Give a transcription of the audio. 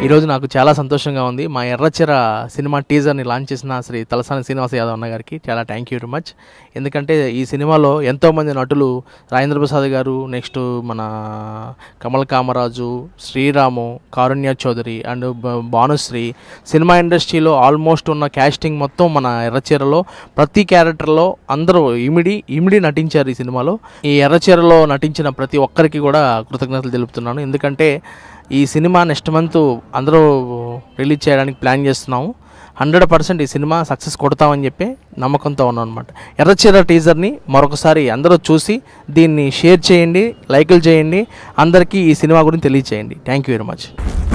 ఈరోజు నాకు చాలా సంతోషంగా ఉంది మా ఎర్రచెర సినిమా టీజర్ని లాంచ్ చేసిన శ్రీ తలసాని శ్రీనివాస యాదవ్ అన్న గారికి చాలా థ్యాంక్ యూ వెరీ మచ్ ఎందుకంటే ఈ సినిమాలో ఎంతోమంది నటులు రాజేంద్ర ప్రసాద్ గారు నెక్స్ట్ మన కమల్ కామరాజు శ్రీరాము కారుణ్య చౌదరి అండ్ బ- భానుశ్రీ సినిమా ఇండస్ట్రీలో ఆల్మోస్ట్ ఉన్న క్యాస్టింగ్ మొత్తం మన ఎర్రచీరలో ప్రతి క్యారెక్టర్లో అందరూ ఇమిడి ఇమిడి నటించారు ఈ సినిమాలో ఈ ఎర్రచీరలో నటించిన ప్రతి ఒక్కరికి కూడా కృతజ్ఞతలు తెలుపుతున్నాను ఎందుకంటే ఈ సినిమా నెక్స్ట్ మంత్ అందరూ రిలీజ్ చేయడానికి ప్లాన్ చేస్తున్నాము హండ్రెడ్ పర్సెంట్ ఈ సినిమా సక్సెస్ కొడతామని చెప్పి నమ్మకంతో ఉన్నాం అనమాట ఎర్రచీర టీజర్ని మరొకసారి అందరూ చూసి దీన్ని షేర్ చేయండి లైకులు చేయండి అందరికీ ఈ సినిమా గురించి తెలియచేయండి థ్యాంక్ యూ వెరీ మచ్